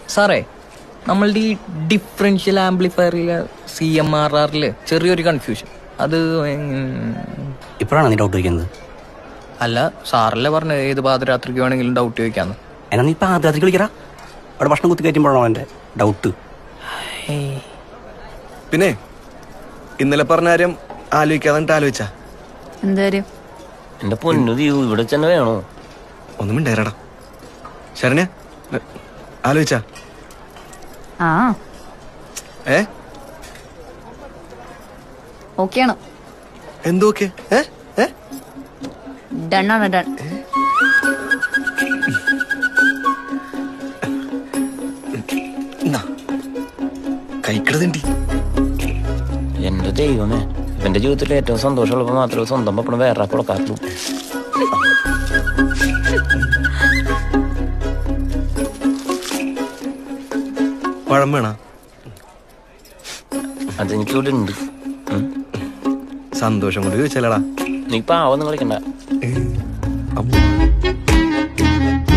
സാറേ നമ്മളുടെ ഈ ഡിഫറൻഷ്യൽ ആംപ്ലിഫയറിലെ സി എം ആർ ആറില് ചെറിയൊരു കൺഫ്യൂഷൻ അത് ഉം, ഇപ്പോഴാണ് നീ ഡൗട്ട് ചോദിക്കുന്നത് അല്ല സാറല്ലേ പറഞ്ഞ ഏത് പാതിരാത്രിക്ക് വേണമെങ്കിലും ഡൗട്ട് ചോദിക്കാന്ന് എന്നാ നീ ഇപ്പം ആദ്യത്തിൽ കളിക്കടാ അവിടെ ഭക്ഷണം കുത്തി കയറ്റുമ്പോഴാണോ എൻ്റെ ഡൗട്ട് പിന്നെ ഇന്നലെ പറഞ്ഞ കാര്യം ആലോചിക്കാതെ എന്നിട്ട് ആലോചിച്ചാ എന്ത് കാര്യം എന്റെ പൊന്നു ദീപു ഇവിടെ തന്നെ വേണോ ഒന്നും മിണ്ടേരടാ ശരണ്യ ഏ, ആലോചിച്ചാ ആ ഏ ഓക്കെയാണ് എന്തോക്കെ ഏ ഏ ഡണ്ണാണ് ഡൺ എന്നാ കഴിക്കണതുണ്ടി എന്റെ ദൈവമേ ഇവന്റെ ജീവിതത്തിൽ ഏറ്റവും സന്തോഷമുള്ളപ്പോ മാത്രമേ സ്വന്തം പപ്പണം വേറെ കൊടുക്കാറുള്ളൂ പഴം വേണ അതെനിക്കിവിടെ ഉണ്ട് ഉം. സന്തോഷം കൊണ്ട് ചോദിച്ചാലടാ നീ പാവൊന്നും കളിക്കണ്ട അമ്മ